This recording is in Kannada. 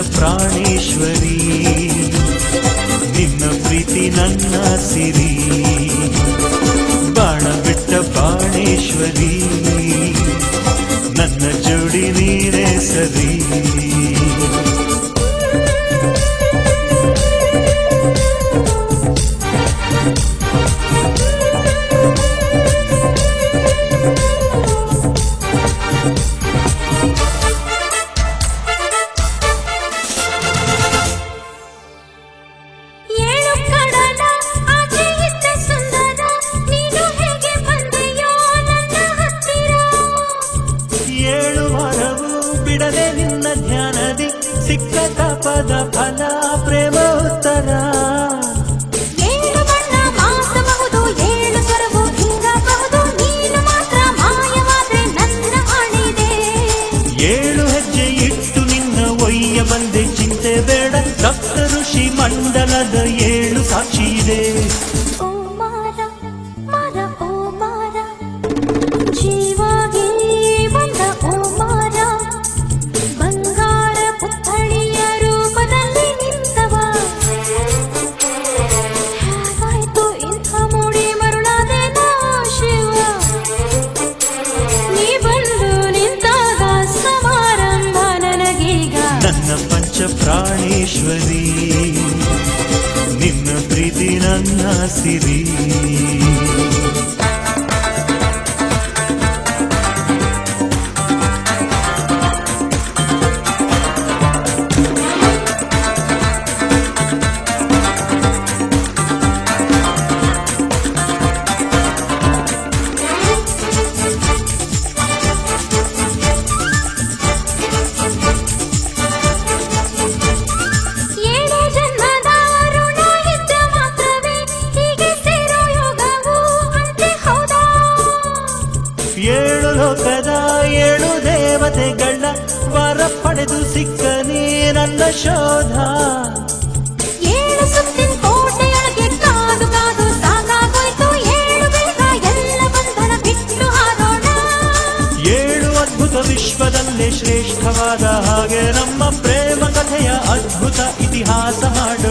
ಪ್ರಾಣೇಶ್ವರಿ ನಿನ್ನ ಪ್ರೀತಿ ನನ್ನ ಸಿರಿ ಬಾಣ ಬಿಟ್ಟ ಬಾಣೇಶ್ವರಿ ನನ್ನ ಜೋಡಿ ನೀರೇ ಸರಿ ಏಳು ಕಡಲ ಆಚೆ ಇದ್ದ ಸುಂದರ ನೀನು ಹೇಗೆ ಬಂದೆಯೋ ನನ್ನ ಹತ್ತಿರ ಏಳು ವಾರವು ಬಿಡದೆ ನಿನ್ನ ಧ್ಯಾನದಿ ಸಿಕ್ಕ ತಪದ ಫಲ ಪ್ರೇಮ ಉತ್ತರ ಏಳು ಬಣ್ಣ ಮಾಸಬಹುದು ಏಳು ಸ್ವರವು ಹಿಂಗಬಹುದು ನೀನು ಮಾತ್ರ ಮಾಯವಾದ್ರೆ ನನ್ನ ಆಣಿದೆ ಏಳು ಹೆಜ್ಜೆ ಇಟ್ಟು ನಿನ್ನ ಒಯ್ಯ ಬಂದೆ ಚಿಂತೆ ಬೇಡ ಸಪ್ತ ಋಷಿ ಮಂಡಲದ ಏಳು ಸಾಕ್ಷಿ ಇದೆ ಓ ಮಾರ ಮಾರ ಓ ಮಾರ ಜೀವಾಗಿ ಬಂದ ಓ ಮಾರ ಬಂಗಾರ ಪುತ್ಥಳಿಯ ರೂಪದಲ್ಲಿ ನಿಂತವ ಹೇಗಾಯ್ತು ಇಂಥ ಮೂಡಿ ಮರುಳಾದೆ ನಾ ಶಿವ ನೀ ಬಂದು ನಿಂತಾಗ ಸಮಾರಂಭ ನನಗೀಗ ನನ್ನ ಪಂಚ ಪ್ರಾಣೇಶ್ವರಿ ನಿನ್ನ ಪ್ರೀತಿ ನನ್ನ ಸಿರಿ ಏಳು ಜನ್ಮದ ಋಣ ಇದ್ದ ಮಾತ್ರವೇ ಹೀಗೆ ಸೇರೋ ಯೋಗವು ಅಂತೆ ಹೌದಾ ಏಳು ಲೋಕದ ಏಳು ದೇವತೆಗಳ ವರ ಪಡೆದು ಸಿಕ್ಕನೇ ನನ್ನ ಶೋಧ ಏಳು ಸುತ್ತಿನ ಕೋಟೆಯೊಳಗೆ ಕಾದು ಕಾದು ಸಾಕಾಗೋಯ್ತು ಏಳು ಬೇಗ ಎಲ್ಲ ಬಂಧನ ಬಿಟ್ಟು ಹಾರೋಣ ಏಳು ಅದ್ಭುತ ವಿಶ್ವದಲ್ಲೇ ಶ್ರೇಷ್ಠವಾದ ಹಾಗೆ ನಮ್ಮ ಪ್ರೇಮ ಕಥೆಯ ಅದ್ಭುತ ಇತಿಹಾಸ ಮಾಡಿ